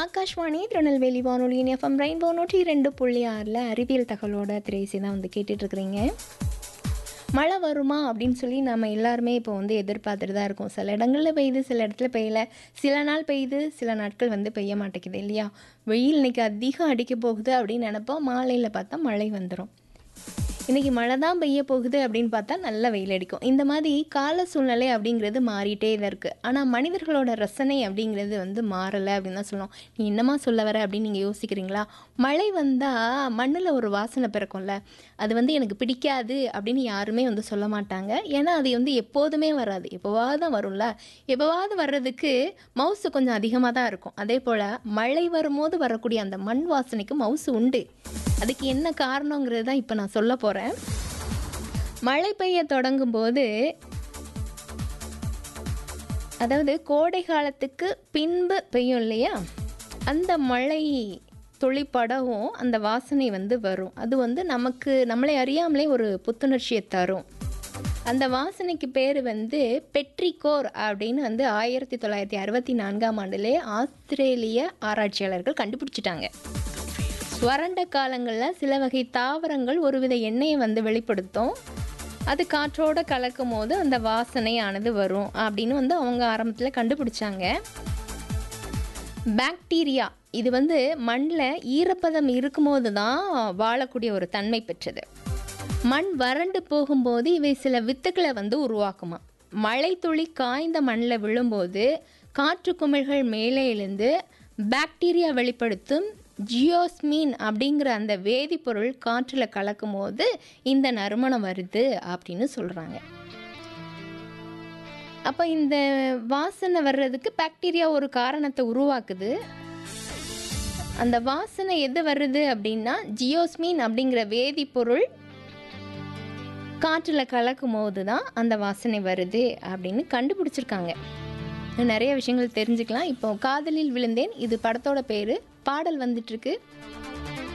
ஆகாஷ்வாணி திருநெல்வேலி வானொலியின் FM rainbow நூற்றி ரெண்டு புள்ளி ஆறில் அறிவியல் தகவலோட திரைசி தான் வந்து கேட்டுட்ருக்குறீங்க மழை வருமா அப்படின்னு சொல்லி நம்ம எல்லாருமே இப்போ வந்து எதிர்பார்த்துட்டு தான் இருக்கோம் சில இடங்களில் பெய்யுது சில இடத்துல பெய்யல சில நாள் பெய்யுது சில நாட்கள் வந்து பெய்ய மாட்டேங்குது இல்லையா வெயில் இன்னைக்கு அதிகம் அடிக்க போகுது அப்படின்னு நினைப்போம் மாலையில் பார்த்தா மழை வந்துடும் இன்றைக்கி மழை தான் பெய்ய போகுது அப்படின்னு பார்த்தா நல்ல வெயில் அடிக்கும் இந்த மாதிரி கால சூழ்நிலை அப்படிங்கிறது மாறிட்டே தான் இருக்குது ஆனால் மனிதர்களோட ரசனை அப்படிங்கிறது வந்து மாறலை அப்படின்னு தான் சொல்லணும் நீ என்னமா சொல்ல வர அப்படின்னு நீங்கள் யோசிக்கிறீங்களா மழை வந்தால் மண்ணில் ஒரு வாசனை பிறக்கும்ல அது வந்து எனக்கு பிடிக்காது அப்படின்னு யாருமே வந்து சொல்ல மாட்டாங்க ஏன்னா அது வந்து எப்போதுமே வராது எப்போவாவது தான் வரும்ல எப்போவாவது வர்றதுக்கு மவுசு கொஞ்சம் அதிகமாக தான் இருக்கும் அதே போல் மழை வரும்போது வரக்கூடிய அந்த மண் வாசனைக்கு மவுசு உண்டு அதுக்கு என்ன காரணங்கிறது தான் இப்போ நான் சொல்ல போகிறேன் மழை பெய்ய தொடங்கும் போது அதாவது கோடை காலத்துக்கு பின்பு பெய்யும் இல்லையா அந்த மழை துளிப்படவும் அந்த வாசனை வந்து வரும் அது வந்து நமக்கு நம்மளை அறியாமலே ஒரு புத்துணர்ச்சியை தரும் அந்த வாசனைக்கு பேர் வந்து பெட்ரிகோர் அப்படின்னு வந்து ஆயிரத்தி தொள்ளாயிரத்தி அறுபத்தி நான்காம் ஆண்டுலே ஆஸ்திரேலிய ஆராய்ச்சியாளர்கள் கண்டுபிடிச்சிட்டாங்க வறண்ட காலங்களில் சில வகை தாவரங்கள் ஒருவித எண்ணெயை வந்து வெளிப்படுத்தும் அது காற்றோட கலக்கும் போது அந்த வாசனையானது வரும் அப்படின்னு வந்து அவங்க ஆரம்பத்தில் கண்டுபிடிச்சாங்க பாக்டீரியா இது வந்து மண்ணில் ஈரப்பதம் இருக்கும்போது தான் வாழக்கூடிய ஒரு தன்மை பெற்றது மண் வறண்டு போகும்போது இவை சில வித்துக்களை வந்து உருவாக்குமா மழை துளி காய்ந்த மண்ணில் விழும்போது காற்று குமிழ்கள் மேலே எழுந்து பாக்டீரியா வெளிப்படுத்தும் ஜியோஸ்மீன் அப்படிங்கிற அந்த வேதிப்பொருள் காற்றில் கலக்கும் போது இந்த நறுமணம் வருது அப்படின்னு சொல்கிறாங்க அப்போ இந்த வாசனை வர்றதுக்கு பாக்டீரியா ஒரு காரணத்தை உருவாக்குது அந்த வாசனை எது வருது அப்படின்னா ஜியோஸ்மீன் அப்படிங்கிற வேதிப்பொருள் காற்றில் கலக்கும் போது தான் அந்த வாசனை வருது அப்படின்னு கண்டுபிடிச்சிருக்காங்க நிறைய விஷயங்கள் தெரிஞ்சுக்கலாம் இப்போ காதலில் விழுந்தேன் இது படத்தோட பேர் பாடல் வந்துட்டுருக்கு